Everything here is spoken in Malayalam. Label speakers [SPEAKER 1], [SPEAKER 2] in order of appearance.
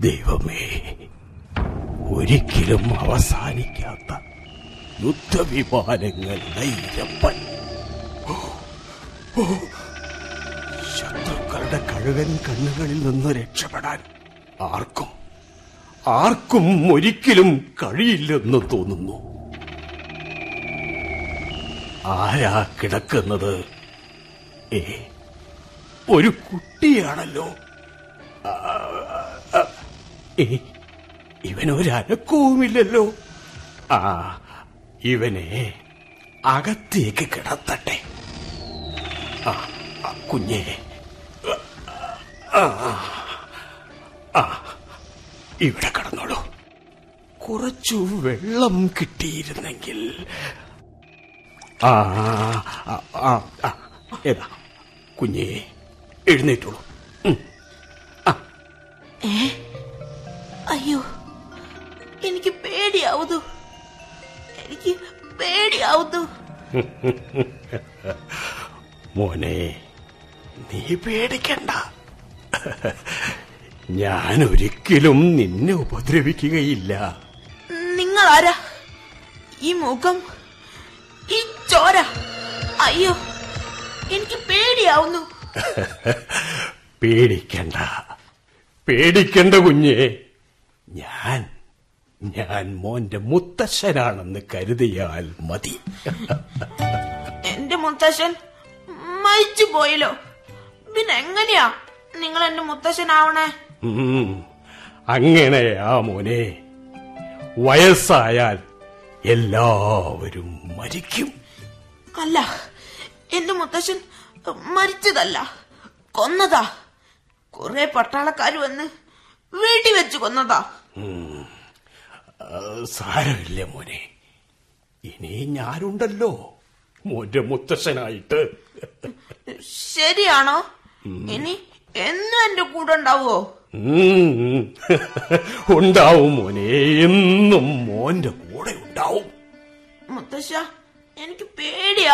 [SPEAKER 1] ദൈവമേ ഒരിക്കലും അവസാനിക്കാത്ത യുദ്ധവിമാനങ്ങൾ നൈരപ്പൻ ശത്രുക്കളുടെ കഴുകൻ കണ്ണുകളിൽ നിന്ന് രക്ഷപ്പെടാൻ ആർക്കും ആർക്കും ഒരിക്കലും കഴിയില്ലെന്ന് തോന്നുന്നു ആരാ കിടക്കുന്നത് ഏ ഒരു കുട്ടിയാണല്ലോ ആ, ആ, ഏ, ഇവനൊരനക്കവുമില്ലല്ലോ ആ ഇവനെ അകത്തേക്ക് കിടത്തട്ടെ ആ ആ, കുഞ്ഞേ ആ, ആ ഇവിടെ കടന്നോളൂ കുറച്ചു വെള്ളം കിട്ടിയിരുന്നെങ്കിൽ ആ ആ, ആ, ആ, ഏതാ കുഞ്ഞേ എഴുന്നേറ്റോളൂ ഉം.
[SPEAKER 2] അയ്യോ എനിക്ക് പേടിയാവുന്നു എനിക്ക് പേടിയാവുന്നു
[SPEAKER 1] മോനെ നീ പേടിക്കണ്ട ഞാൻ ഒരിക്കലും നിന്നെ ഉപദ്രവിക്കുകയില്ല
[SPEAKER 2] നിങ്ങൾ ആരാ ഈ മുഖം ഈ ചോര അയ്യോ എനിക്ക് പേടിയാവുന്നു
[SPEAKER 1] പേടിക്കണ്ട പേടിക്കണ്ട കുഞ്ഞെ ഞാൻ ഞാൻ മോന്റെ മുത്തശ്ശനാണെന്ന് കരുതിയാൽ മതി
[SPEAKER 2] എന്റെ മുത്തശ്ശൻ മരിച്ചു പോയല്ലോ പിന്നെ എങ്ങനെയാ നിങ്ങൾ എന്റെ മുത്തശ്ശനാവണേ
[SPEAKER 1] ഉം, അങ്ങനെയാ മോനെ വയസ്സായാൽ എല്ലാവരും മരിക്കും
[SPEAKER 2] അല്ല എന്റെ മുത്തശ്ശൻ മരിച്ചതല്ല കൊന്നതാ കുറെ പട്ടാളക്കാർ വന്ന് വീട്ടിൽ വെച്ച് കൊന്നതാ
[SPEAKER 1] ആ, സാരമില്ല മോനെ ഇനി ഞാനുണ്ടല്ലോ മോന്റെ മുത്തശ്ശനായിട്ട്
[SPEAKER 2] ശരിയാണോ ഇനി എന്നും എന്റെ കൂടെ ഉണ്ടാവോ
[SPEAKER 1] ഉം. ഉണ്ടാവും മോനെ എന്നും മോന്റെ കൂടെ ഉണ്ടാവും
[SPEAKER 2] മുത്തശ്ശ എനിക്ക് പേടിയാ